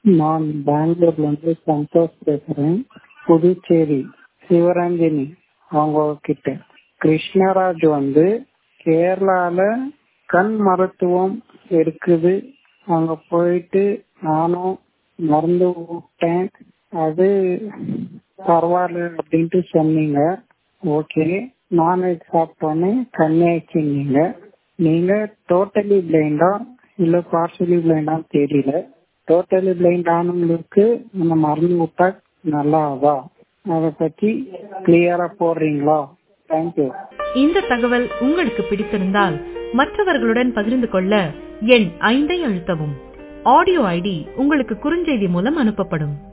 நான் பெங்களூர்ல இருந்து சந்தோஷ் பேசுறேன் புதுச்சேரி சிவரஞ்சனி அவங்க கிட்ட கிருஷ்ணராஜ் வந்து கேரளால கண் மருத்துவம் இருக்குது அங்க போயிட்டு நானும் மருந்து விட்டேன் அது பரவாயில்ல அப்படின்ட்டு சொன்னீங்க ஓகே நான்வெஜ் சாப்பிட்டோன்னே கண்ணியாச்சுன்னீங்க நீங்க டோட்டலி பிளைண்டா இல்ல பார்சலி பிளைண்டான்னு தெரியல டோட்டலி பிளைண்ட் ஆனவங்களுக்கு அந்த மருந்து விட்டா நல்லாவா அதை பத்தி கிளியரா போடுறீங்களா தேங்க்யூ இந்த தகவல் உங்களுக்கு பிடித்திருந்தால் மற்றவர்களுடன் பகிர்ந்து கொள்ள எண் ஐந்தை அழுத்தவும் ஆடியோ ஐடி உங்களுக்கு குறுஞ்செய்தி மூலம் அனுப்பப்படும்